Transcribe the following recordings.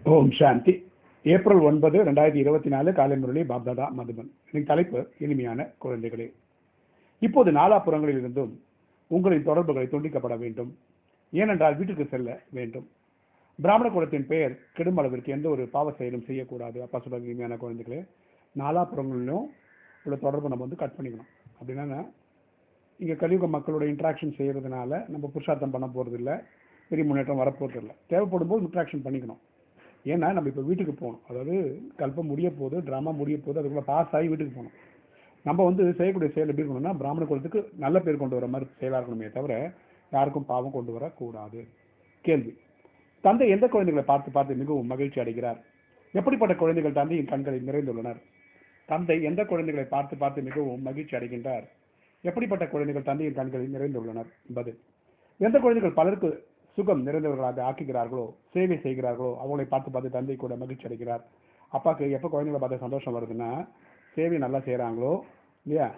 ஓம் சாந்தி April ஒன்பது ரெண்டாயிரத்தி இருபத்தி நாலு காலை முரளி பாப்தாதா மதுபன் இன்னைக்கு தலைப்பு இனிமையான குழந்தைகளே இப்போது நாலாபுறங்களில் இருந்தும் உங்களின் தொடர்புகளை துண்டிக்கப்பட வேண்டும் ஏனென்றால் வீட்டுக்கு செல்ல வேண்டும் பிராமண குலத்தின் பெயர் கெடும் அளவிற்கு எந்த ஒரு பாவ செயலும் செய்யக்கூடாது அப்பா சொல்றாங்க இனிமையான குழந்தைகளே நாலாபுறங்களிலும் உள்ள தொடர்பு நம்ம வந்து கட் பண்ணிக்கணும் அப்படின்னா இங்கே கலியுக மக்களோட இன்ட்ராக்ஷன் செய்யறதுனால நம்ம புருஷார்த்தம் பண்ண போறது இல்ல பெரிய முன்னேற்றம் வரப்போறது இல்லை தேவைப்படும் போது இன்ட்ராக்ஷன் பண்ணிக்கணும் ஏன்னா நம்ம இப்போ வீட்டுக்கு போகணும் அதாவது கல்பம் முடிய போகுது ட்ராமா முடிய போகுது அதுக்குள்ள பாஸ் ஆகி வீட்டுக்கு போகணும் நம்ம வந்து செய்யக்கூடிய செயல் எப்படி இருக்கணும்னா பிராமண குலத்துக்கு நல்ல பேர் கொண்டு வர மாதிரி செயலாக இருக்கணுமே தவிர யாருக்கும் பாவம் கொண்டு வரக்கூடாது கேள்வி தந்தை எந்த குழந்தைகளை பார்த்து பார்த்து மிகவும் மகிழ்ச்சி அடைகிறார் எப்படிப்பட்ட குழந்தைகள் தந்தையின் கண்களில் நிறைந்துள்ளனர் தந்தை எந்த குழந்தைகளை பார்த்து பார்த்து மிகவும் மகிழ்ச்சி அடைகின்றார் எப்படிப்பட்ட குழந்தைகள் தந்தையின் கண்களில் நிறைந்துள்ளனர் பதில் எந்த குழந்தைகள் பலருக்கு சுகம் நிறைந்தவர்களாக ஆக்குகிறார்களோ சேவை செய்கிறார்களோ அவங்களை பார்த்து பார்த்து தந்தை கூட மகிழ்ச்சி அடைகிறார் அப்பாவுக்கு எப்போ குழந்தைகளை பார்த்து சந்தோஷம் வருதுன்னா சேவை நல்லா செய்கிறாங்களோ இல்லையா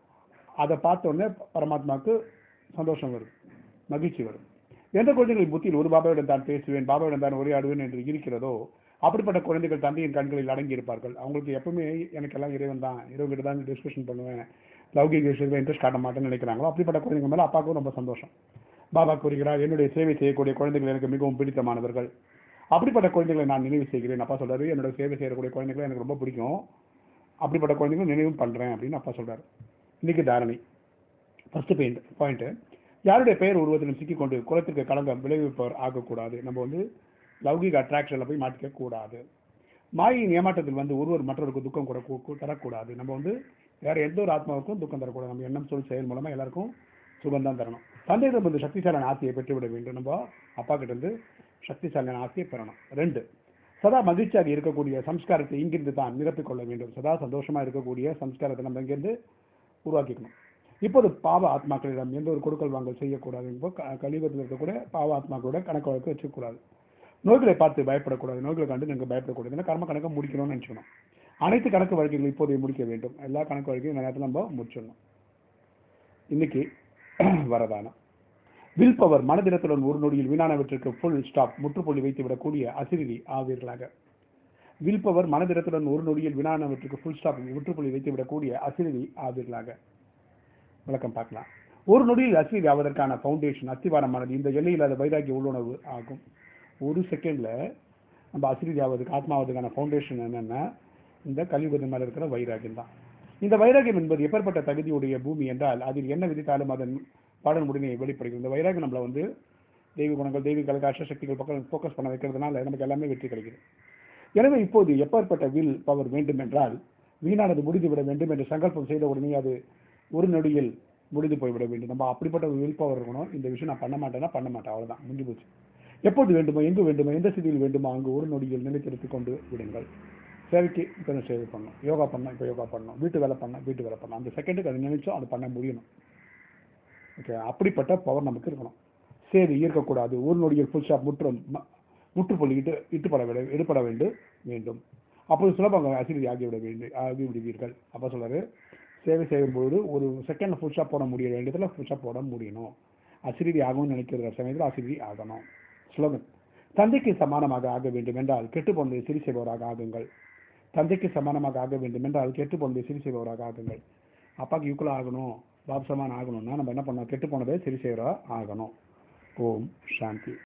அதை பார்த்த உடனே பரமாத்மாவுக்கு சந்தோஷம் வருது மகிழ்ச்சி வரும் எந்த குழந்தைகளின் புத்தியில் ஒரு பாபாவிடம் தான் பேசுவேன் பாபாவிடம் தான் உரையாடுவேன் என்று இருக்கிறதோ அப்படிப்பட்ட குழந்தைகள் தந்தையின் கண்களில் அடங்கி இருப்பார்கள் அவங்களுக்கு எப்பவுமே எனக்கு எல்லாம் இறைவன் தான் இறைவன்கிட்ட தான் டிஸ்கஷன் பண்ணுவேன் லௌகிக விஷயத்தில் இன்ட்ரெஸ்ட் காட்ட மாட்டேன்னு நினைக்கிறாங்களோ அப்படிப்பட்ட குழந்தைங்க மேலே அப்பாவுக்கும் ரொம்ப சந்தோஷம் பாபா கூறுகிறார் என்னுடைய சேவை செய்யக்கூடிய குழந்தைகள் எனக்கு மிகவும் பிடித்தமானவர்கள் அப்படிப்பட்ட குழந்தைகளை நான் நினைவு செய்கிறேன் அப்பா சொல்றாரு என்னோட சேவை செய்யக்கூடிய குழந்தைகளை எனக்கு ரொம்ப பிடிக்கும் அப்படிப்பட்ட குழந்தைகளை நினைவும் பண்றேன் அப்படின்னு அப்பா சொல்றாரு இன்னைக்கு தாரணை ஃபர்ஸ்ட் பெயிண்ட் பாயிண்ட் யாருடைய பெயர் உருவத்திலும் சிக்கிக்கொண்டு குலத்திற்கு களங்கம் விளைவிப்பவர் ஆகக்கூடாது நம்ம வந்து லௌகிக அட்ராக்ஷனில் போய் மாட்டிக்க கூடாது மாயின் ஏமாற்றத்தில் வந்து ஒருவர் மற்றவருக்கு துக்கம் கூட கூ- கூ- தரக்கூடாது நம்ம வந்து வேற எந்த ஒரு ஆத்மாவுக்கும் துக்கம் தரக்கூடாது நம்ம எண்ணம் சொல் செயல் மூலமா எல்லாருக்கும் சுகம் தான் தரணும் தந்தையிடம் வந்து சக்திசாலியான ஆசையை பெற்றுவிட வேண்டும் நம்ம அப்பா கிட்ட இருந்து சக்திசாலியான ஆசையை பெறணும் ரெண்டு சதா மகிழ்ச்சியாக இருக்கக்கூடிய சம்ஸ்காரத்தை இங்கிருந்து தான் நிரப்பிக் கொள்ள வேண்டும் சதா சந்தோஷமா இருக்கக்கூடிய சம்ஸ்காரத்தை நம்ம இங்கிருந்து உருவாக்கிக்கணும் இப்போது பாவ ஆத்மாக்களிடம் எந்த ஒரு கொடுக்கல் வாங்கல் செய்யக்கூடாது இப்போ க- கலியுகத்தில் இருக்கக்கூடிய பாவ ஆத்மாக்களோட கணக்கு வழக்கு வச்சுக்கூடாது நோய்களை பார்த்து பயப்படக்கூடாது நோய்களை கண்டு நீங்கள் பயப்படக்கூடாது ஏன்னா கர்ம கணக்கை முடிக்கணும்னு நினச்சிக்கணும் அனைத்து கணக்கு வழக்குகளும் இப்போதைய முடிக்க வேண்டும் எல்லா கணக்கு வழக்கையும் இந்த நேரத்தில் நம்ம முடிச்சிடணும் இன்னைக்கு வரதானம் வில் பவர் மனதிடத்துடன் ஒரு நொடியில் வீணானவற்றிற்கு ஃபுல் ஸ்டாப் முற்றுப்புள்ளி வைத்து விடக்கூடிய அசிரிதி ஆவீர்களாக வில் பவர் மனதிடத்துடன் ஒரு நொடியில் வீணானவற்றுக்கு ஃபுல் ஸ்டாப் முற்றுப்புள்ளி வைத்து விடக்கூடிய அசிரிதி ஆவீர்களாக விளக்கம் பார்க்கலாம் ஒரு நொடியில் அசிரிதி ஆவதற்கான ஃபவுண்டேஷன் அஸ்திவாரமானது இந்த எல்லையில்லாத வைராகிய உள்ளுணர்வு ஆகும் ஒரு செகண்ட்ல நம்ம அசிரிதி ஆவதுக்கு ஆத்மாவதுக்கான ஃபவுண்டேஷன் என்னன்னா இந்த கலியுகத்தின் மேல இருக்கிற வைராகியம் தான் இந்த வைராகியம் என்பது எப்பேற்பட்ட தகுதியுடைய பூமி என்றால் அதில் என்ன விதித்தாலும் அதன் பாடல் உடனே வெளிப்படுகிறது இந்த வைராகியம் நம்மள வந்து தெய்வ குணங்கள் தெய்வீக கலகாச சக்திகள் பக்கம் ஃபோக்கஸ் பண்ண வைக்கிறதுனால நமக்கு எல்லாமே வெற்றி கிடைக்குது எனவே இப்போது எப்பேற்பட்ட வில் பவர் வேண்டும் என்றால் வீணானது முடிந்துவிட வேண்டும் என்று சங்கல்பம் செய்த உடனே அது ஒரு நொடியில் முடிந்து போய்விட வேண்டும் நம்ம அப்படிப்பட்ட ஒரு வில் பவர் இருக்கணும் இந்த விஷயம் நான் பண்ண மாட்டேன்னா பண்ண மாட்டேன் அவ்வளவுதான் முடிஞ்சு போச்சு எப்போது வேண்டுமோ எங்கு வேண்டுமோ எந்த ஸ்திதியில் வேண்டுமோ அங்கு ஒரு நொடியில் நிலைத்திருத்திக் கொண்டு விடுங்கள் சேவைக்கு இப்போ சேவை பண்ணணும் யோகா பண்ணணும் இப்போ யோகா பண்ணணும் வீட்டு வேலை பண்ணணும் வீட்டு வேலை பண்ணணும் அந்த செகண்டுக்கு அது நினைச்சோம் அது பண்ண முடியணும் ஓகே அப்படிப்பட்ட பவர் நமக்கு இருக்கணும் சேவை ஈர்க்கக்கூடாது ஒரு நொடியில் ஃபுல் ஸ்டாப் முற்றும் ம- முற்றுப்புள்ளி இட்டு இட்டுப்பட விட எடுப்பட வேண்டும் வேண்டும் அப்போது சுலபமாக அசிரிதி ஆகிவிட வேண்டும் ஆகி விடுவீர்கள் அப்போ சொல்றாரு சேவை செய்யும்போது ஒரு செகண்ட் ஃபுல் ஸ்டாப் போட முடிய வேண்டியதில் ஃபுல் ஸ்டாப் போட முடியணும் அசிரிதி ஆகும்னு நினைக்கிற சமயத்தில் அசிரிதி ஆகணும் ஸ்லோகன் தந்தைக்கு சமானமாக ஆக வேண்டும் என்றால் கெட்டு போனதை சரி செய்பவராக ஆகுங்கள் தந்தைக்கு சமானமாக ஆக வேண்டும் என்றால் கெட்டு போனதை சரி செய்பவராக ஆகுங்கள் அப்பாக்கு ஈக்குவலாக ஆகணும் பாப் சமான் ஆகணும்னா நம்ம என்ன பண்ணோம் கெட்டு போனதை சரி செய்கிறா ஆகணும் ஓம் சாந்தி